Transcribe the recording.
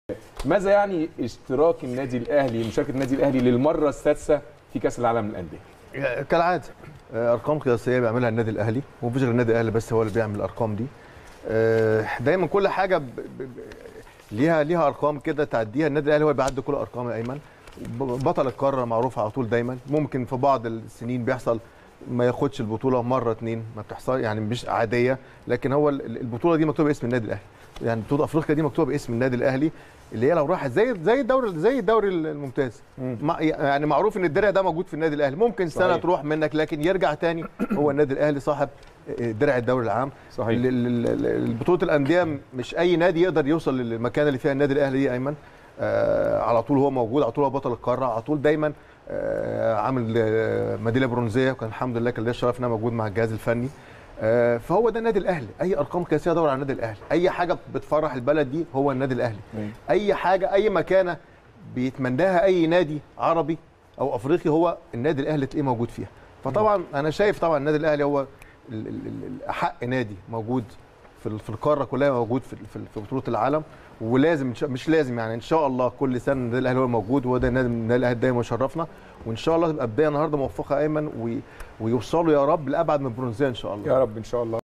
ماذا يعني اشتراك النادي الاهلي مشاركه النادي الاهلي للمره السادسه في كاس العالم للانديه كالعاده آه، ارقام قياسيه بيعملها النادي الاهلي ومفيش غير النادي الاهلي بس هو اللي بيعمل الارقام دي آه، دايما كل حاجه ب... ب... ب... ليها ليها ارقام كده تعديها النادي الاهلي هو اللي بيعدي كل الارقام يا ايمن ب- بطل القاره معروف على طول دايما ممكن في بعض السنين بيحصل ما ياخدش البطوله مره اتنين ما بتحصل يعني مش عاديه لكن هو ال- البطوله دي مكتوبه باسم النادي الاهلي يعني بطوله افريقيا دي مكتوبه باسم النادي الاهلي اللي هي لو راحت زي زي الدوري زي الدوري الممتاز مع- يعني معروف ان الدرع ده موجود في النادي الاهلي ممكن سنه صحيح. تروح منك لكن يرجع تاني هو النادي الاهلي صاحب درع الدوري العام صحيح. ال- ال- ال- ال- بطوله الانديه مش اي نادي يقدر يوصل للمكان اللي فيها النادي الاهلي دي ايمن آه على طول هو موجود على طول هو بطل القاره على طول دايما آه عامل آه ميداليه برونزيه وكان الحمد لله كان ليا الشرف ان انا موجود مع الجهاز الفني آه فهو ده النادي الاهلي اي ارقام قياسيه دور على النادي الاهلي اي حاجه بتفرح البلد دي هو النادي الاهلي مم. اي حاجه اي مكانه بيتمناها اي نادي عربي او افريقي هو النادي الاهلي تلاقيه موجود فيها فطبعا انا شايف طبعا النادي الاهلي هو ال- ال- ال- الاحق نادي موجود في ال- في القاره كلها موجود في في- في بطوله العالم ولازم إن شاء- مش لازم يعني ان شاء الله كل سنه النادي الاهلي هو موجود وهو ده النادي النادي الاهلي دايما يشرفنا وان شاء الله تبقى بدايه النهارده موفقه ايمن وي- ويوصلوا يا رب لابعد من البرونزيه ان شاء الله يا رب ان شاء الله